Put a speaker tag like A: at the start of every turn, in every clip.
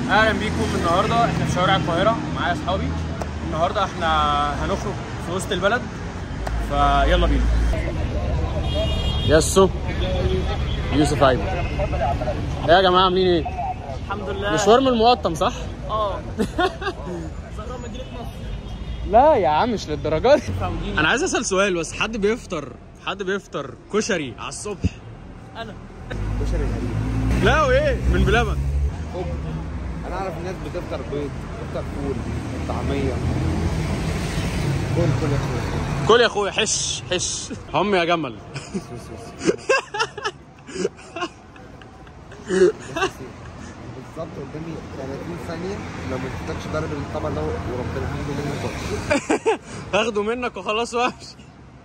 A: اهلا بيكم النهارده احنا في شوارع القاهره معايا اصحابي النهارده احنا هنخرج في وسط البلد فيلا بينا يسو يوسف ايمن ايه يا جماعه عاملين ايه
B: الحمد لله
A: مشوار من المقطم صح
B: اه زهراء مدينه نصر
A: لا يا عم مش للدرجات
B: فاهمين
A: انا عايز اسال سؤال بس حد بيفطر حد بيفطر كشري على الصبح
B: انا
C: كشري غريب
A: لا وايه من بلبن
C: انا اعرف الناس بتفطر بيض بتفطر فول طعميه كل كل يا اخويا
A: كل يا اخويا حش حش هم يا جمل
C: بس بس بس بالظبط قدامي 30 ثانيه لو ما اديتكش ضرب الطبق ده وربنا الحمد لله اني كنت
A: هاخده منك وخلاص وامشي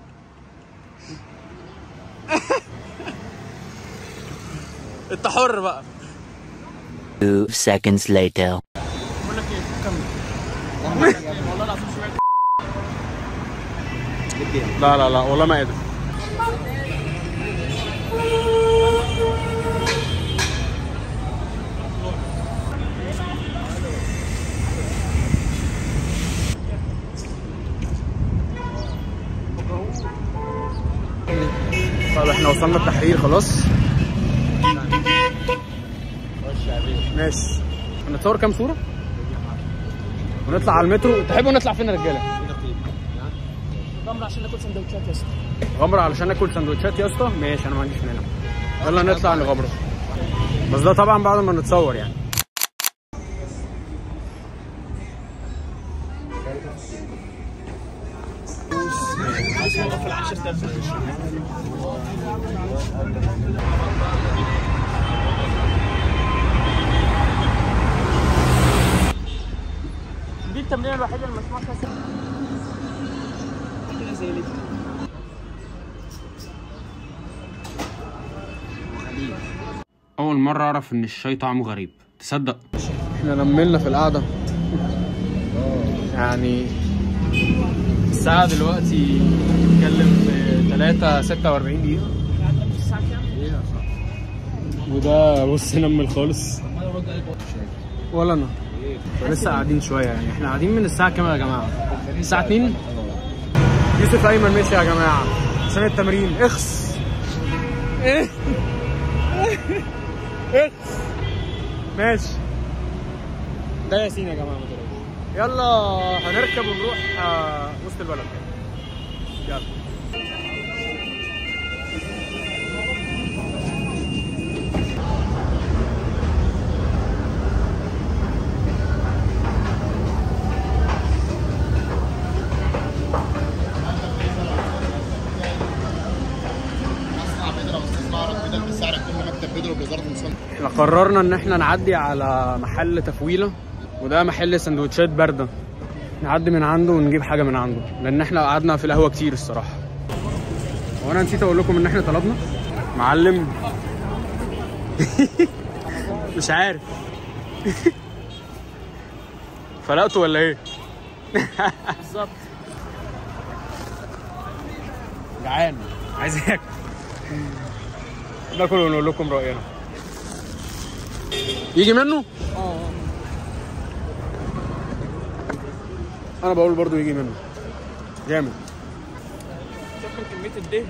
A: انت حر بقى
D: Two seconds later.
B: بقول لك ايه كمل والله العظيم سمعت
A: لا لا لا والله ما قادر طب احنا وصلنا التحرير خلاص ماشي هنتصور كام صورة؟ ونطلع على المترو تحبوا نطلع فين يا رجاله؟
B: ضمن عشان ناكل سندوتشات يا اسطى
A: غمرة علشان ناكل سندوتشات يا اسطى ماشي انا ما عنديش مانع يلا نطلع لغمرة بس ده طبعا بعد ما نتصور يعني
B: في العشر دي التمرينه الوحيده اللي مسموح فيها سنة. كده زي اللي
A: اول مرة اعرف ان الشاي طعمه غريب تصدق احنا نملنا في القعدة يعني الساعة دلوقتي بتتكلم في 3 46 دقيقة
B: الساعه كام؟
A: وده بص نمل خالص ولا انا لسه قاعدين شويه يعني احنا قاعدين من الساعه كام يا جماعه الساعه 2 يوسف ايمن مشي يا جماعه عشان التمرين اخس ايه اخس ماشي ده ياسين يا جماعه ما تقلقوش. يلا هنركب ونروح آه، وسط البلد يلا احنا قررنا ان احنا نعدي على محل تفويله وده محل سندوتشات بارده نعدي من عنده ونجيب حاجه من عنده لان احنا قعدنا في القهوه كتير الصراحه وانا نسيت اقول لكم ان احنا طلبنا معلم مش عارف فلقته ولا ايه
B: بالظبط
A: جعان عايز اكل ناكل ونقول لكم راينا يجي منه
B: اه
A: انا بقول برضو يجي منه جامد
B: شوف كميه الدهن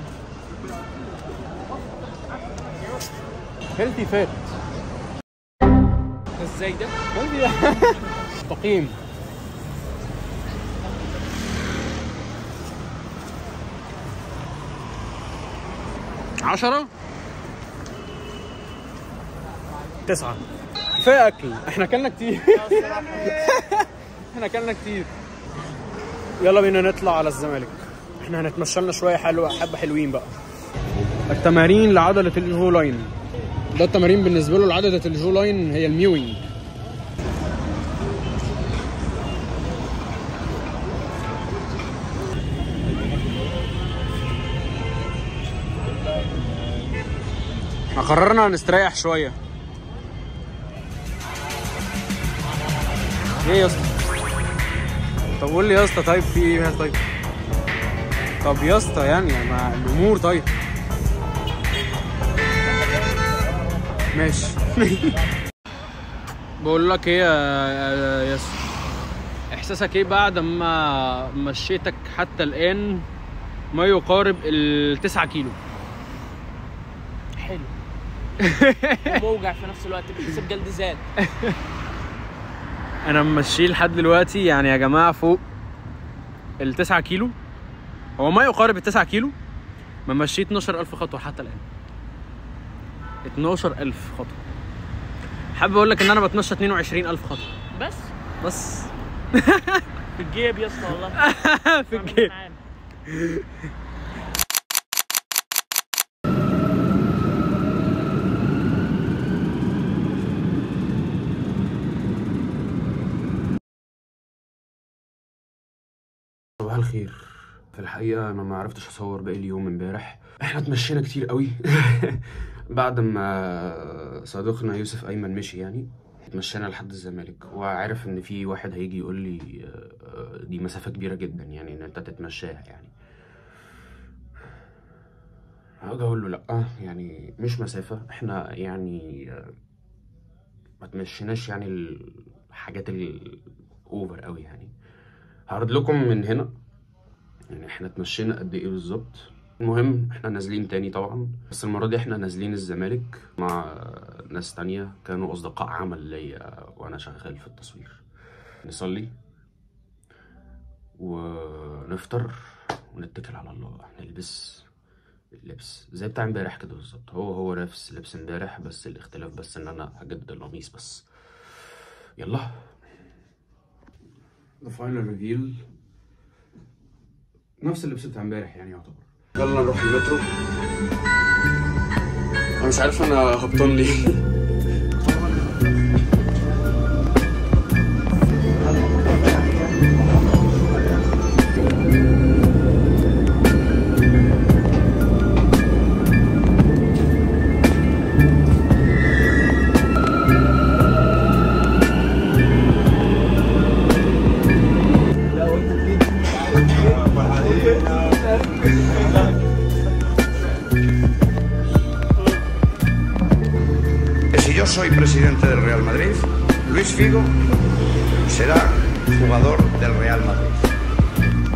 A: هيلثي فات
B: ده ازاي ده؟
A: مستقيم عشرة تسعة كفاية أكل احنا أكلنا كتير احنا أكلنا كتير يلا بينا نطلع على الزمالك احنا هنتمشى لنا شوية حلوة حبة حلوين بقى التمارين لعضلة الجو لاين ده التمارين بالنسبة له لعضلة الجو لاين هي الميوينج احنا قررنا نستريح شوية ايه يا اسطى؟ طب قول لي يا اسطى طيب في ايه طيب؟ طب يا اسطى يعني مع الامور طيب ماشي بقول لك ايه يا يا ياسر احساسك ايه بعد ما مشيتك حتى الان ما يقارب التسعة كيلو
B: حلو وموجع في نفس الوقت بحس بجلد زاد
A: انا ممشيه لحد دلوقتي يعني يا جماعه فوق التسعة كيلو هو ما يقارب التسعة كيلو ممشيه 12000 خطوه حتى الان 12000 خطوه حابب اقول لك ان انا بتمشى 22000 خطوه
B: بس
A: بس
B: في الجيب يا اسطى والله
A: في الجيب صباح الخير في الحقيقة أنا ما عرفتش أصور باقي اليوم امبارح إحنا اتمشينا كتير قوي بعد ما صديقنا يوسف أيمن مشي يعني اتمشينا لحد الزمالك وعارف إن في واحد هيجي يقول لي آه، دي مسافة كبيرة جدا يعني إن أنت تتمشاها يعني هاجي أقول له لأ يعني مش مسافة إحنا يعني آه، ما تمشيناش يعني الحاجات الأوفر قوي يعني هعرض لكم من هنا يعني احنا اتمشينا قد ايه بالظبط المهم احنا نازلين تاني طبعا بس المرة دي احنا نازلين الزمالك مع ناس تانية كانوا أصدقاء عمل ليا وأنا شغال في التصوير نصلي ونفطر ونتكل على الله نلبس اللبس زي بتاع امبارح كده بالظبط هو هو نفس لبس امبارح بس الاختلاف بس ان انا هجدد القميص بس يلا The final reveal نفس اللبس بتاع امبارح يعني يعتبر يلا نروح المترو انا مش عارف انا هبطان ليه
E: Si yo soy presidente del Real Madrid, Luis Figo será jugador del Real Madrid.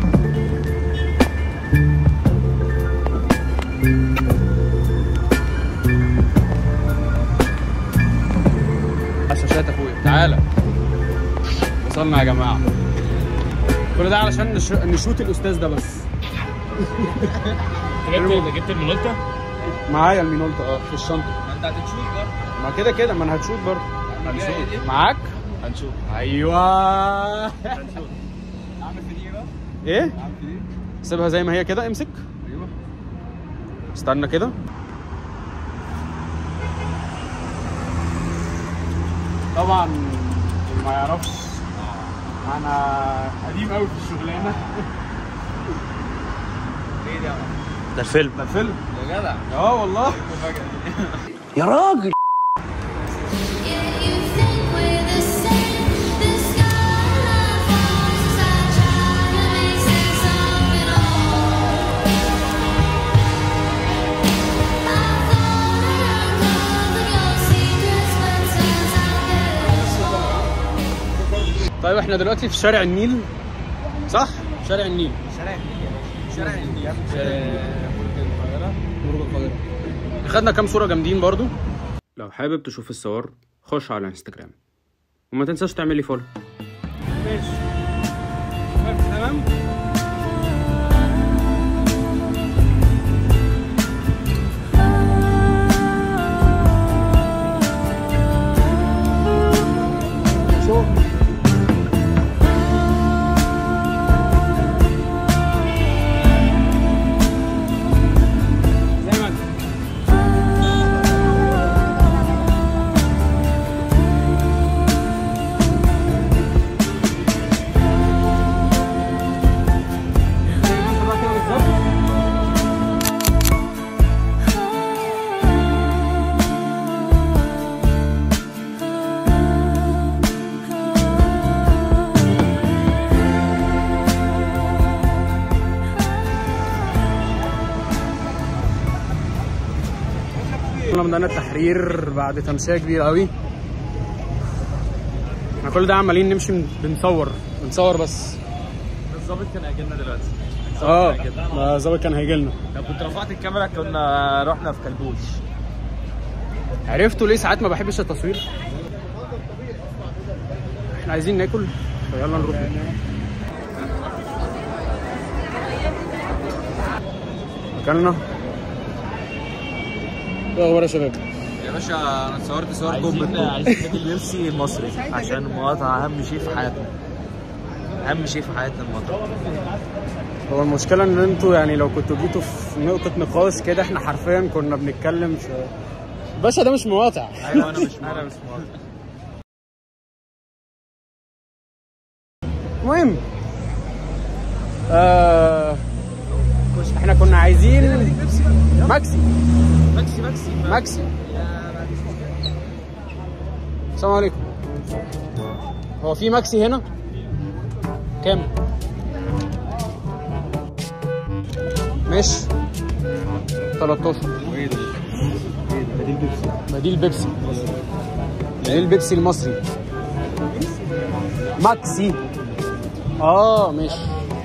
A: شاشات اخويا تعالى وصلنا يا جماعه كل ده علشان نش... نشوت الاستاذ ده بس
B: جبت جبت المنولته
A: معايا المينولتا اه في الشنطه
B: ما انت هتشوف برضه
A: ما كده كده ما انا هتشوت برضه
B: هنشوف
A: معاك
B: هنشوف
A: ايوه
B: هنشوف اعمل في دي بقى
A: ايه
B: اعمل في دي
A: سيبها زي ما هي كده امسك
B: ايوه
A: استنى كده طبعا اللي ما يعرفش انا قديم قوي في الشغلانه
B: ايه ده
A: ده الفيلم ده الفيلم
B: يا جدع
A: اه والله
B: مفاجاه دي
F: Yeah, you think we're the same. The sky falls as I try to make sense of it all. I thought I uncovered your secrets, but turns out they're
A: طيب احنا دلوقتي في شارع النيل صح؟ شارع النيل
B: شارع النيل شارع النيل
A: خدنا كام صورة جامدين برضو لو حابب تشوف الصور خش على انستجرام وما تنساش تعمل لي فولو
B: ماشي
A: تمام زي ما انت كنا ميدان التحرير بعد تمشية كبيرة قوي كل ده عمالين نمشي بنصور بنصور بس
B: الظابط كان هيجي دلوقتي
A: اه ما الظابط كان هيجي لنا
B: لو كنت رفعت الكاميرا كنا رحنا في كلبوش
A: عرفتوا ليه ساعات ما بحبش التصوير احنا عايزين ناكل فيلا نروح اكلنا ايه اخبار يا شباب
C: يا باشا انا صورت صور
B: عايزين عايزين نادي البيبسي المصري عشان المقاطعة أهم شيء في حياتنا أهم شيء في حياتنا المقاطعة
A: هو المشكلة ان انتوا يعني لو كنتوا جيتوا في نقطة نقاش كده احنا حرفيا كنا بنتكلم في باشا ده مش مقاطع
B: أيوه أنا مش أنا مش مقاطع
A: المهم آه احنا كنا عايزين ماكسي
B: ماكسي ماكسي
A: ماكسي السلام عليكم هو في ماكسي هنا كام ماشي 13 بديل بيبسي بديل بيبسي المصري ماكسي اه ماشي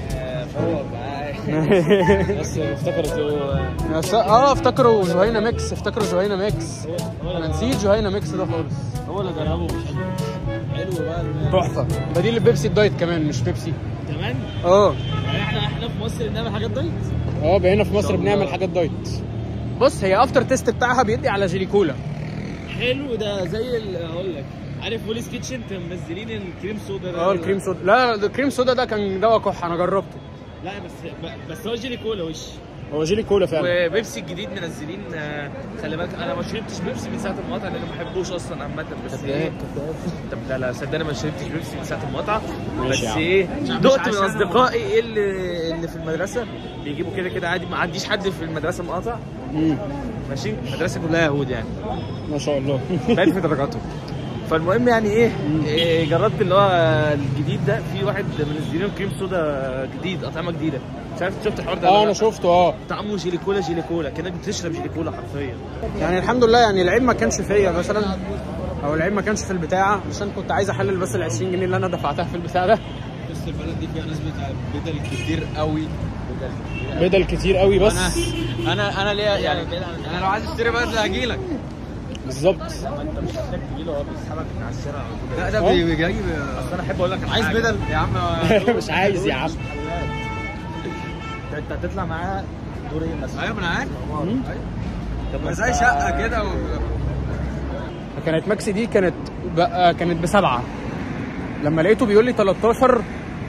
B: بس افتكرت هو
A: بس- اه افتكروا جهينة ميكس افتكروا جهينة ميكس انا نسيت جهينة ميكس ده خالص
B: هو اللي جربه مش حلو حلو بقى
A: تحفة بديل البيبسي الدايت كمان مش بيبسي
B: كمان
A: اه
B: يعني احنا احنا في مصر بنعمل حاجات دايت
A: اه بقينا في مصر بنعمل حاجات دايت بص هي افتر تيست بتاعها بيدي على جيلي كولا
B: حلو ده زي ال- اقول لك عارف بوليس كيتشن كانوا منزلين الكريم سودا ده
A: اه الكريم سودا لا لا الكريم سودا ده كان دواء كح انا جربته
B: لا بس بس هو جيلي كولا وش
A: هو جيلي كولا فعلا
B: وبيبسي الجديد منزلين آه، خلي بالك انا ما شربتش بيبسي من ساعه المقاطعه لان ما بحبوش اصلا عامه بس ايه طب لا لا صدقني ما شربتش بيبسي من ساعه المقاطعه
A: ماشي
B: بس
A: يا عم.
B: ايه دقت من اصدقائي اللي اللي في المدرسه بيجيبوا كده كده عادي ما عنديش حد في المدرسه مقاطع
A: مم.
B: ماشي المدرسه كلها يهود يعني
A: ما شاء الله
B: باين في درجاتهم فالمهم يعني ايه, إيه جربت اللي هو الجديد ده في واحد منزلين كريم سودا جديد اطعمه جديده مش عارف شفت الحوار ده
A: اه
B: ولا
A: انا
B: لأ؟
A: شفته اه
B: طعمه جيلي كولا جيلي كولا كانك بتشرب جيلي كولا حرفيا
A: يعني الحمد لله يعني العيب ما كانش فيا مثلا او العيب ما كانش في البتاعه عشان كنت عايز احلل بس ال 20 جنيه اللي انا دفعتها في البتاع ده
C: بس البلد دي فيها ناس بتاع بدل كتير قوي
A: بدل كتير قوي بس
C: انا انا ليه يعني انا لو عايز اشتري بدل هجي لك
A: بالظبط
B: انت مش محتاج تجيله هو بيسحبك من على الشارع على طول.
C: لا ده
A: آه.
C: بيجي
B: اصل انا احب اقول لك على
C: عايز
B: حاجة.
C: بدل يا عم
A: مش عايز يا عم
B: ده انت هتطلع معاها دورين مثلا
C: ايوه ما انا عارف
B: طب ما
C: زي
B: انت-
C: شقه كده و...
A: كانت ماكسي دي كانت بقى كانت بسبعه لما لقيته بيقول لي 13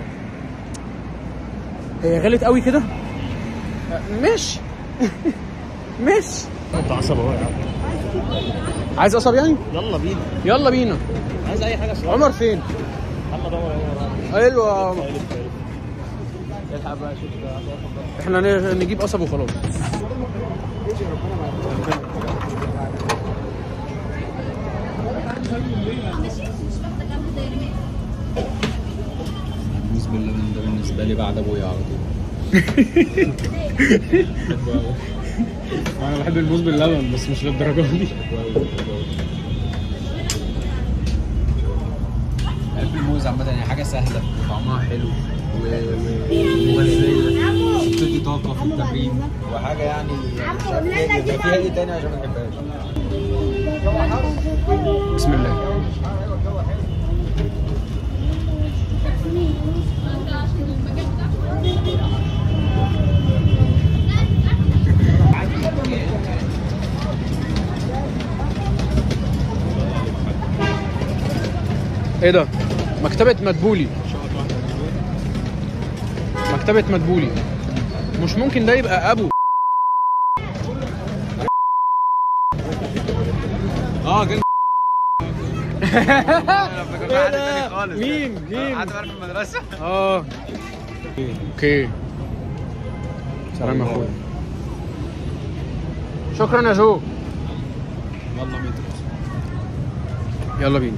A: هي غلت قوي كده ماشي ماشي
B: انت عصب اهو يا عم
A: عايز قصب يعني
B: يلا بينا
A: يلا بينا
B: عايز اي حاجه شويه
A: عمر فين
B: محمد عمر عمر
A: ايوه يا عمر.
B: الحق بقى شوف ده
A: احنا ن- نجيب قصب وخلاص
C: بالنسبه لي ده بالنسبه لي بعد ابويا على طول
A: انا بحب الموز باللبن بس مش للدرجه دي
C: بحب الموز عامة يعني حاجة سهلة وطعمها حلو و- و- ومغذية بتدي طاقة في التمرين وحاجة يعني مش عارف إيه، يبقى فيها ايه تاني عشان ما بحبهاش
A: بسم الله ايه ده مكتبة مدبولي مكتبة مدبولي مش ممكن ده يبقى ابو
C: اه كده
A: مين مين
C: قعدت معانا في المدرسة
A: اه اوكي سلام يا اخويا شكرا يا جو
C: يلا متر
A: يلا بينا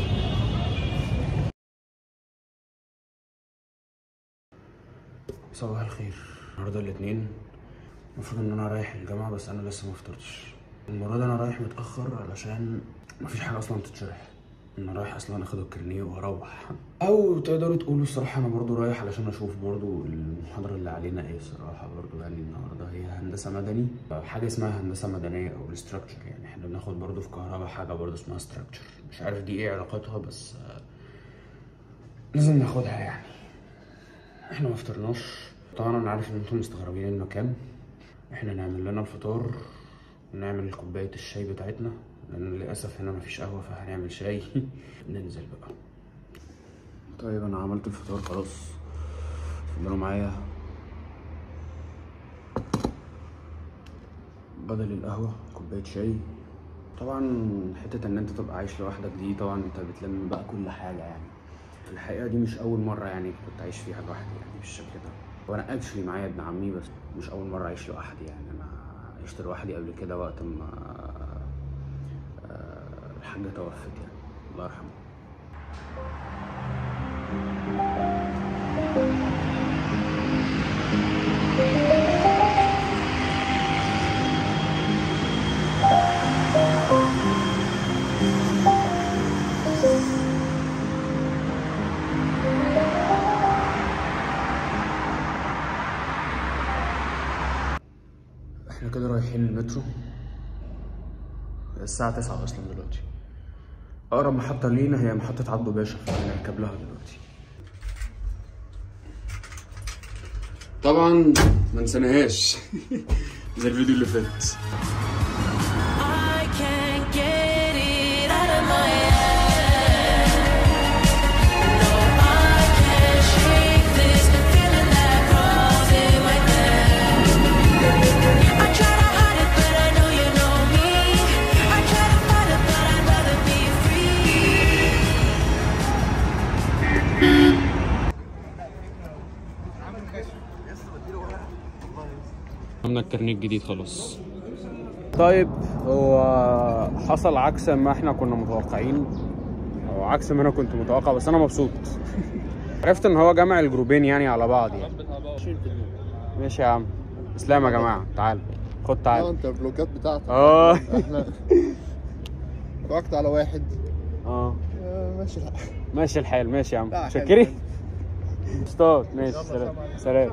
A: صباح الخير النهارده الاثنين المفروض ان انا رايح الجامعه بس انا لسه ما فطرتش المره دي انا رايح متاخر علشان مفيش حاجه اصلا تتشرح انا رايح اصلا اخد الكارنيه واروح او تقدروا تقولوا الصراحه انا برضو رايح علشان اشوف برضو المحاضره اللي علينا ايه الصراحه برضو يعني النهارده هي هندسه مدني حاجه اسمها هندسه مدنيه او الاستراكشر يعني احنا بناخد برضو في كهرباء حاجه برضو اسمها ستراكشر مش عارف دي ايه علاقتها بس آه، لازم ناخدها يعني احنا ما فطرناش طبعا انا عارف ان انتم مستغربين المكان احنا نعمل لنا الفطار ونعمل كوبايه الشاي بتاعتنا لان للاسف هنا مفيش قهوه فهنعمل شاي ننزل بقى طيب انا عملت الفطار خلاص اتفضلوا معايا بدل القهوه كوبايه شاي طبعا حته ان انت تبقى عايش لوحدك دي طبعا انت بتلم بقى كل حاجه يعني في الحقيقه دي مش اول مره يعني كنت عايش فيها لوحدي يعني بالشكل ده وانا اكشلي معايا ابن عمي بس مش اول مره اعيش لوحدي يعني انا عشت لوحدي قبل كده وقت ما آه، الحاجه توفت يعني الله يرحمه احنا كده رايحين المترو الساعة تسعة أصلا دلوقتي أقرب محطة لينا هي محطة عبده باشا فهنركب لها دلوقتي طبعا ما نسيناهاش زي الفيديو اللي فات
G: I can't get it out of my head. No, I can't shake this feeling that crawls in my head. I try to hide it, but I know you know me. I try to fight it, but I'd rather be free.
A: عملنا الكارنيه الجديد خلاص طيب هو حصل عكس ما احنا كنا متوقعين او عكس ما انا كنت متوقع بس انا مبسوط عرفت ان هو جمع الجروبين يعني على بعض يعني ماشي يا عم اسلام يا جماعه تعال خد
H: اه
A: تعال
H: انت الفلوجات بتاعتك
A: اه
H: احنا اتفرجت على واحد
A: اه
H: آه، ماشي لا
A: ماشي الحال ماشي يا عم
H: لا، حلو،
A: شكري
H: حلو.
A: استاذ ماشي سلام سلام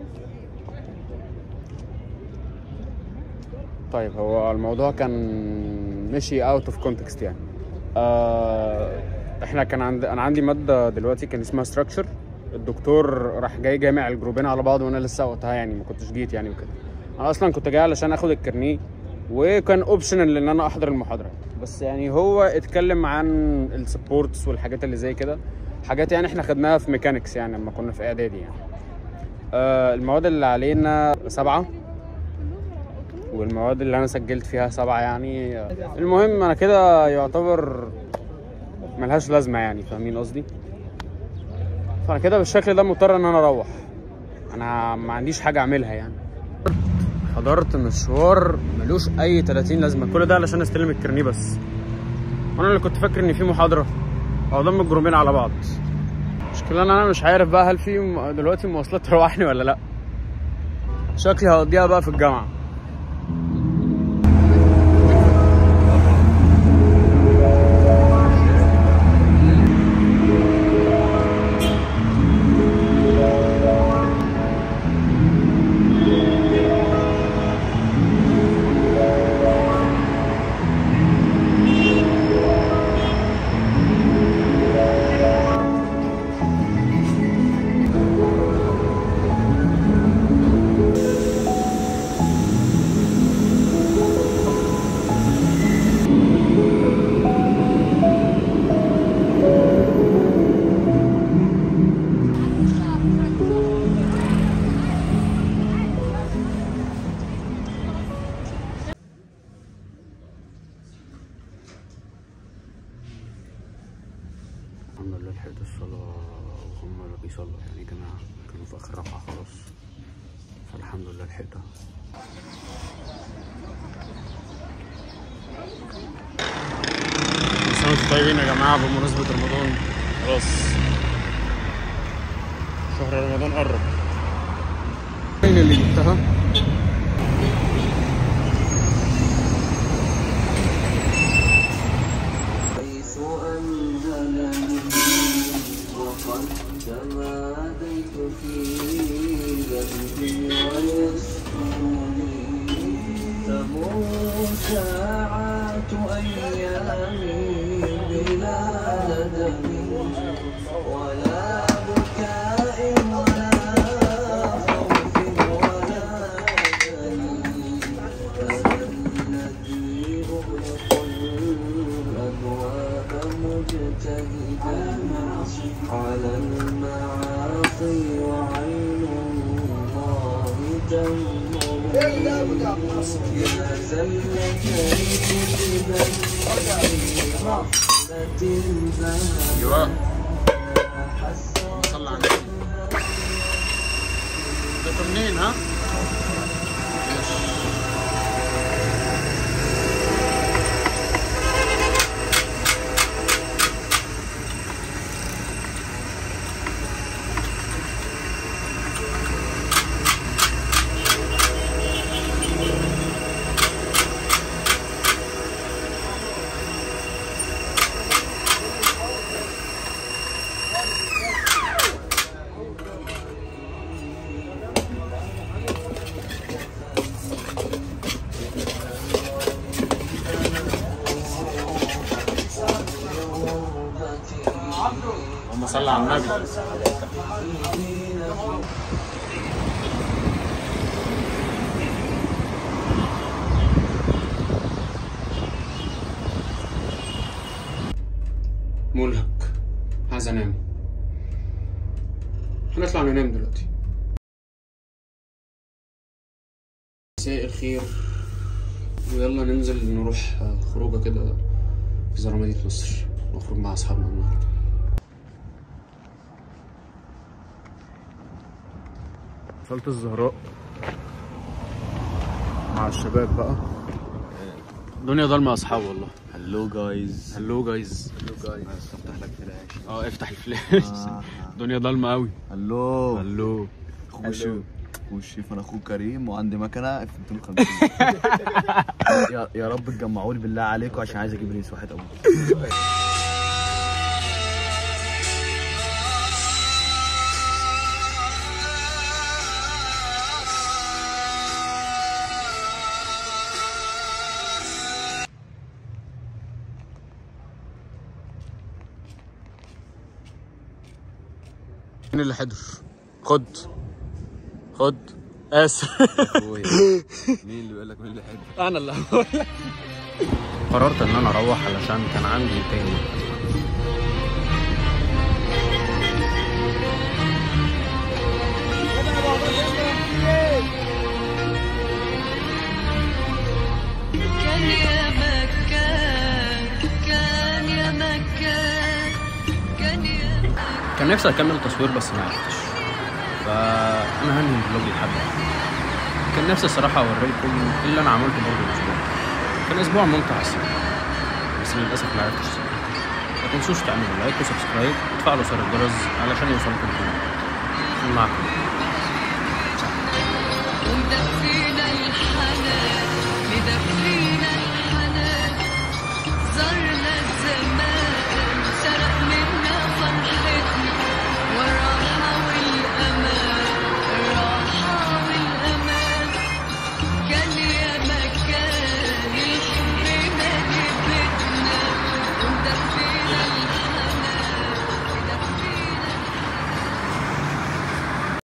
A: طيب هو الموضوع كان مشي اوت اوف كونتكست يعني آه احنا كان عند انا عندي ماده دلوقتي كان اسمها ستراكشر الدكتور راح جاي جامع الجروبين على بعض وانا لسه وقتها يعني ما كنتش جيت يعني وكده انا اصلا كنت جاي علشان اخد الكارنيه وكان اوبشنال ان انا احضر المحاضره بس يعني هو اتكلم عن السبورتس والحاجات اللي زي كده حاجات يعني احنا خدناها في ميكانيكس يعني لما كنا في اعدادي يعني آه المواد اللي علينا سبعه والمواد اللي انا سجلت فيها سبعه يعني آه، المهم انا كده يعتبر ملهاش لازمه يعني فاهمين قصدي فانا كده بالشكل ده مضطر ان انا اروح انا ما عنديش حاجه اعملها يعني حضرت مشوار ملوش اي 30 لازمه كل ده علشان استلم الكارنيه بس وانا اللي كنت فاكر ان في محاضره او ضم الجروبين على بعض المشكله ان انا مش عارف بقى هل في م- دلوقتي مواصلات تروحني ولا لا شكلي هقضيها بقى في الجامعه الحمد لله لحقت الصلاة وهم اللي بيصلوا يعني يا جماعة كانوا في آخر ركعة خلاص فالحمد لله لحقتها كل سنة وانتم طيبين يا جماعة بمناسبة رمضان خلاص شهر رمضان قرب فين اللي جبتها؟
I: حيث أن
G: ساعات أيامي بلا ندم ولا بكاء ولا خوف ولا ألم أنا الذي أغلق الأبواب مجتهدا على المعاصي وعين الله تنظر إذا زلتني كتبا في رحمة
A: ايوه صلى على النبي انتوا منين ها؟ اللهم صل على النبي منهك عايز انام هنطلع ننام دلوقتي مساء الخير ويلا ننزل نروح خروجه كده في زرع مدينة نصر نخرج مع اصحابنا النهارده وصلت الزهراء مع الشباب بقى الدنيا ضلمة يا اصحاب والله
C: هلو جايز
A: هلو جايز
C: هلو جايز افتح لك فلاش
A: اه افتح الفلاش الدنيا ضلمة قوي
C: هلو
A: هلو
C: خوشي خوشي انا اخوك كريم وعندي مكنه اف 250 يا يا رب تجمعوا لي بالله عليكم عشان عايز اجيب ريس واحد ابو
A: مين اللي حضر خد خد اسف
C: مين اللي بيقول لك مين اللي حلو
A: انا اللي هقول قررت ان انا اروح علشان كان عندي تاني
G: كان يا مكان كان يا مكان كان يا
A: كان نفسي اكمل تصوير بس ما عرفتش فانا هنهي الفلوج لحد هنا. كان نفسي الصراحه اوريكم اللي انا عملته برضه الاسبوع كان اسبوع ممتع الصراحه بس للاسف ما عرفتش الصراحة. ما تنسوش تعملوا لايك وسبسكرايب وتفعلوا زر الجرس علشان يوصلكم كل معكم
G: وده في